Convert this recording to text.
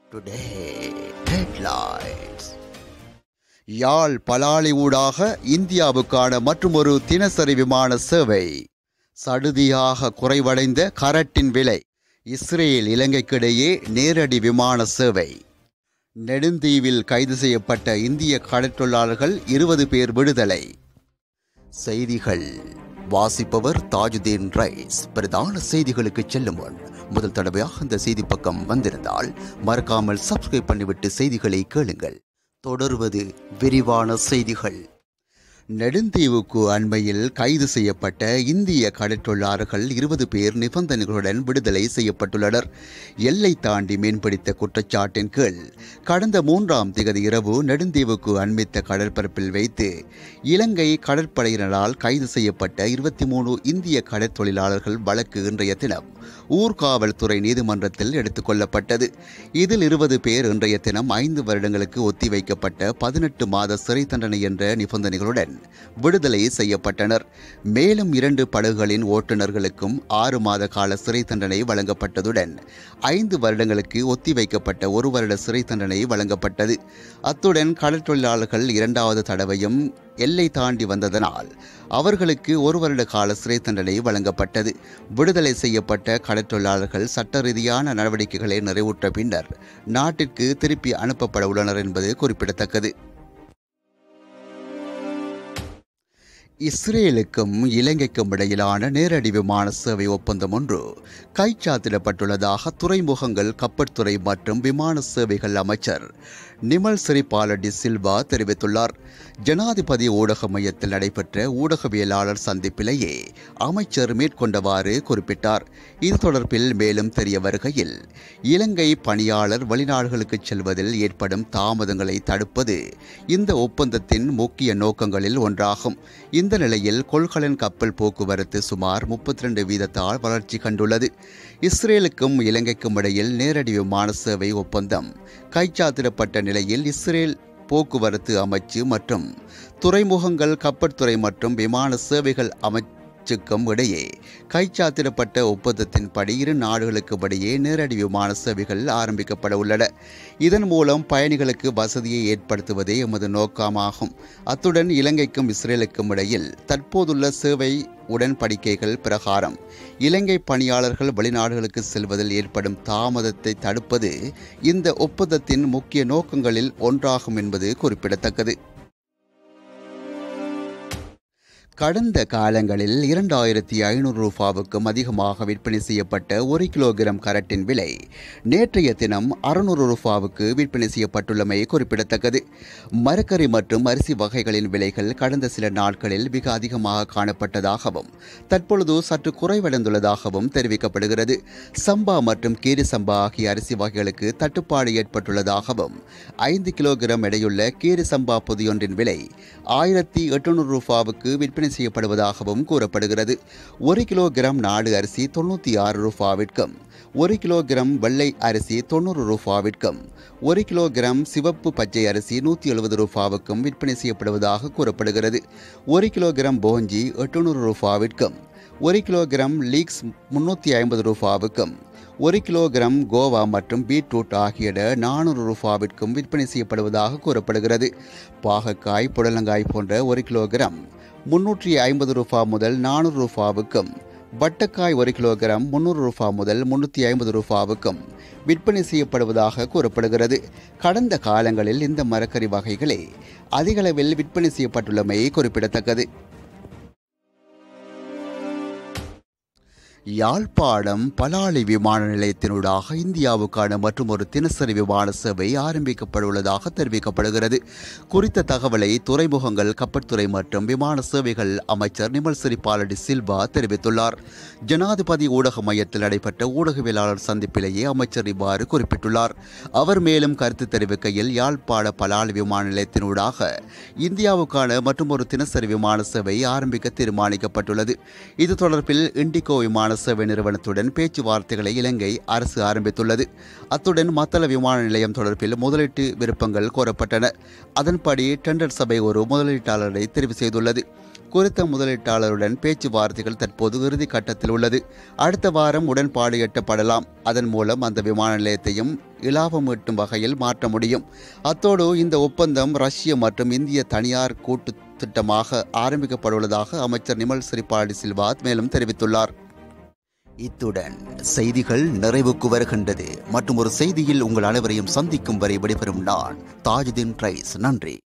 Today, headlines. யாழ் பலாலி ஊடாக இந்தியாவுக்கான மற்றுமொரு தினசரி விமான சேவை சடுதியாக குறைவடைந்த கரட்டின் விலை இஸ்ரேல் இலங்கைக்கிடையே நேரடி விமான சேவை நெடுந்தீவில் கைது செய்யப்பட்ட இந்திய கடற்றொழிலாளர்கள் இருபது பேர் விடுதலை செய்திகள் வாசிப்பவர் தாஜுதீன் ரைஸ் பிரதான செய்திகளுக்கு செல்லும் முன் முதல் தடவையாக இந்த செய்தி பக்கம் வந்திருந்தால் மறக்காமல் சப்ஸ்கிரைப் பண்ணிவிட்டு செய்திகளை கேளுங்கள் தொடர்வது விரிவான செய்திகள் நெடுந்தீவுக்கு அண்மையில் கைது செய்யப்பட்ட இந்திய கடற்றொழிலாளர்கள் இருபது பேர் நிபந்தனைகளுடன் விடுதலை செய்யப்பட்டுள்ளனர் எல்லை தாண்டி மீன்பிடித்த குற்றச்சாட்டின் கீழ் கடந்த மூன்றாம் திகதி இரவு நெடுந்தீவுக்கு அண்மித்த கடற்பரப்பில் வைத்து இலங்கை கடற்படையினரால் கைது செய்யப்பட்ட இருபத்தி மூணு இந்திய கடற்தொழிலாளர்கள் வழக்கு இன்றைய தினம் ஊர்காவல்துறை நீதிமன்றத்தில் எடுத்துக் கொள்ளப்பட்டது இதில் இருபது பேர் இன்றைய தினம் ஐந்து வருடங்களுக்கு ஒத்திவைக்கப்பட்ட பதினெட்டு மாத சிறை தண்டனை என்ற நிபந்தனைகளுடன் விடுதலை செய்யப்பட்டனர் மேலும் இரண்டு படகுகளின் ஓட்டுநர்களுக்கும் ஆறு மாத கால சிறை தண்டனை வழங்கப்பட்டதுடன் ஐந்து வருடங்களுக்கு ஒத்திவைக்கப்பட்ட ஒரு வருட சிறை தண்டனை வழங்கப்பட்டது அத்துடன் கடற்தொழிலாளர்கள் இரண்டாவது தடவையும் எல்லை தாண்டி வந்ததனால் அவர்களுக்கு ஒரு வருட கால சிறை தண்டனை வழங்கப்பட்டது விடுதலை செய்யப்பட்ட கடற்றொழிலாளர்கள் சட்ட ரீதியான நடவடிக்கைகளை நிறைவுற்ற பின்னர் நாட்டிற்கு திருப்பி அனுப்பப்பட உள்ளனர் என்பது குறிப்பிடத்தக்கது இஸ்ரேலுக்கும் இலங்கைக்கும் இடையிலான நேரடி விமான சேவை ஒப்பந்தம் ஒன்று கைச்சாத்திடப்பட்டுள்ளதாக துறைமுகங்கள் கப்பற்துறை மற்றும் விமான சேவைகள் அமைச்சர் நிமல் சிறிபாலடி சில்வா தெரிவித்துள்ளார் ஜனாதிபதி ஊடக மையத்தில் நடைபெற்ற ஊடகவியலாளர் சந்திப்பிலேயே அமைச்சர் மேற்கொண்டவாறு குறிப்பிட்டார் இது தொடர்பில் மேலும் தெரிய வருகையில் இலங்கை பணியாளர் வெளிநாடுகளுக்கு செல்வதில் ஏற்படும் தாமதங்களை தடுப்பது இந்த ஒப்பந்தத்தின் முக்கிய நோக்கங்களில் ஒன்றாகும் இந்த நிலையில் கொள்கலன் கப்பல் போக்குவரத்து சுமார் முப்பத்தி ரெண்டு வீதத்தால் வளர்ச்சி கண்டுள்ளது இஸ்ரேலுக்கும் இலங்கைக்கும் இடையில் நேரடி விமான சேவை ஒப்பந்தம் கைச்சாத்திடப்பட்ட நிலையில் இஸ்ரேல் போக்குவரத்து அமைச்சு மற்றும் துறைமுகங்கள் கப்பற்துறை மற்றும் விமான சேவைகள் அமைச்சுக்கும் இடையே கைச்சாத்திடப்பட்ட ஒப்பந்தத்தின்படி இரு நாடுகளுக்கு இடையே நேரடி விமான சேவைகள் ஆரம்பிக்கப்பட உள்ளன இதன் மூலம் பயணிகளுக்கு வசதியை ஏற்படுத்துவதே எமது நோக்கமாகும் அத்துடன் இலங்கைக்கும் இஸ்ரேலுக்கும் இடையில் தற்போதுள்ள சேவை உடன்படிக்கைகள் பிரகாரம் இலங்கை பணியாளர்கள் வெளிநாடுகளுக்கு செல்வதில் ஏற்படும் தாமதத்தை தடுப்பது இந்த ஒப்பந்தத்தின் முக்கிய நோக்கங்களில் ஒன்றாகும் என்பது குறிப்பிடத்தக்கது கடந்த காலங்களில் இரண்டாயிரத்தி ஐநூறு ரூபாவுக்கும் அதிகமாக விற்பனை செய்யப்பட்ட ஒரு கிலோகிராம் கரட்டின் விலை நேற்றைய தினம் அறுநூறு ரூபாவுக்கு விற்பனை செய்யப்பட்டுள்ளமை குறிப்பிடத்தக்கது மரக்கறி மற்றும் அரிசி வகைகளின் விலைகள் கடந்த சில நாட்களில் மிக அதிகமாக காணப்பட்டதாகவும் தற்பொழுது சற்று குறைவடைந்துள்ளதாகவும் தெரிவிக்கப்படுகிறது சம்பா மற்றும் கீரி சம்பா ஆகிய அரிசி வகைகளுக்கு தட்டுப்பாடு ஏற்பட்டுள்ளதாகவும் ஐந்து கிலோகிராம் எடையுள்ள கீரி சம்பா பொதியொன்றின் விலை ஆயிரத்தி எட்டுநூறு ரூபாவுக்கு விற்பனை விற்பனை செய்யப்படுவதாகவும் கூறப்படுகிறது ஒரு கிலோகிராம் நாடு அரிசி தொண்ணூற்றி ஆறு ரூபாவிற்கும் ஒரு கிலோகிராம் வெள்ளை அரிசி தொண்ணூறு ரூபாவிற்கும் ஒரு கிலோகிராம் சிவப்பு பச்சை அரிசி நூற்றி எழுபது ரூபாவுக்கும் விற்பனை செய்யப்படுவதாக கூறப்படுகிறது ஒரு கிலோகிராம் போஞ்சி எட்டுநூறு ரூபாவிற்கும் ஒரு கிலோகிராம் லீக்ஸ் முன்னூற்றி ஐம்பது ரூபாவுக்கும் ஒரு கிலோகிராம் கோவா மற்றும் பீட்ரூட் ஆகிய நானூறு ரூபாவிற்கும் விற்பனை செய்யப்படுவதாக கூறப்படுகிறது பாகக்காய் புடலங்காய் போன்ற ஒரு கிலோகிராம் முன்னூற்றி ஐம்பது ரூபா முதல் நானூறு ரூபாவுக்கும் வட்டக்காய் ஒரு கிலோகிராம் முன்னூறு ரூபா முதல் முன்னூற்றி ஐம்பது ரூபாவுக்கும் விற்பனை செய்யப்படுவதாக கூறப்படுகிறது கடந்த காலங்களில் இந்த மரக்கறி வகைகளே அதிகளவில் விற்பனை செய்யப்பட்டுள்ளமை குறிப்பிடத்தக்கது யாழ்ப்பாணம் பலாலி விமான நிலையத்தினூடாக இந்தியாவுக்கான மற்றும் ஒரு தினசரி விமான சேவை ஆரம்பிக்கப்பட்டுள்ளதாக தெரிவிக்கப்படுகிறது குறித்த தகவலை துறைமுகங்கள் கப்பற்துறை மற்றும் விமான சேவைகள் அமைச்சர் நிமல் சிறிபாலடி சில்வா தெரிவித்துள்ளார் ஜனாதிபதி ஊடக மையத்தில் நடைபெற்ற ஊடகவியலாளர் சந்திப்பிலேயே அமைச்சர் இவ்வாறு குறிப்பிட்டுள்ளார் அவர் மேலும் கருத்து தெரிவிக்கையில் யாழ்ப்பாண பலாலி விமான நிலையத்தினூடாக இந்தியாவுக்கான மற்றும் ஒரு தினசரி விமான சேவை ஆரம்பிக்க தீர்மானிக்கப்பட்டுள்ளது இது தொடர்பில் இண்டிகோ விமான சேவை நிறுவனத்துடன் பேச்சுவார்த்தைகளை இலங்கை அரசு ஆரம்பித்துள்ளது அத்துடன் மத்தள விமான நிலையம் தொடர்பில் முதலீட்டு விருப்பங்கள் கோரப்பட்டன அதன்படி டெண்டர் சபை ஒரு முதலீட்டாளரை தெரிவு செய்துள்ளது குறித்த முதலீட்டாளருடன் பேச்சுவார்த்தைகள் தற்போது இறுதி கட்டத்தில் உள்ளது அடுத்த வாரம் உடன்பாடு எட்டப்படலாம் அதன் மூலம் அந்த விமான நிலையத்தையும் இலாபம் ஈட்டும் வகையில் மாற்ற முடியும் அத்தோடு இந்த ஒப்பந்தம் ரஷ்ய மற்றும் இந்திய தனியார் கூட்டு திட்டமாக ஆரம்பிக்கப்பட்டுள்ளதாக அமைச்சர் நிமல் சிறிபாடி சில்வாத் மேலும் தெரிவித்துள்ளார் இத்துடன் செய்திகள் நிறைவுக்கு வருகின்றது மற்றும் ஒரு செய்தியில் உங்கள் அனைவரையும் சந்திக்கும் வரை விடைபெறும் நான் தாஜுதீன் ரைஸ் நன்றி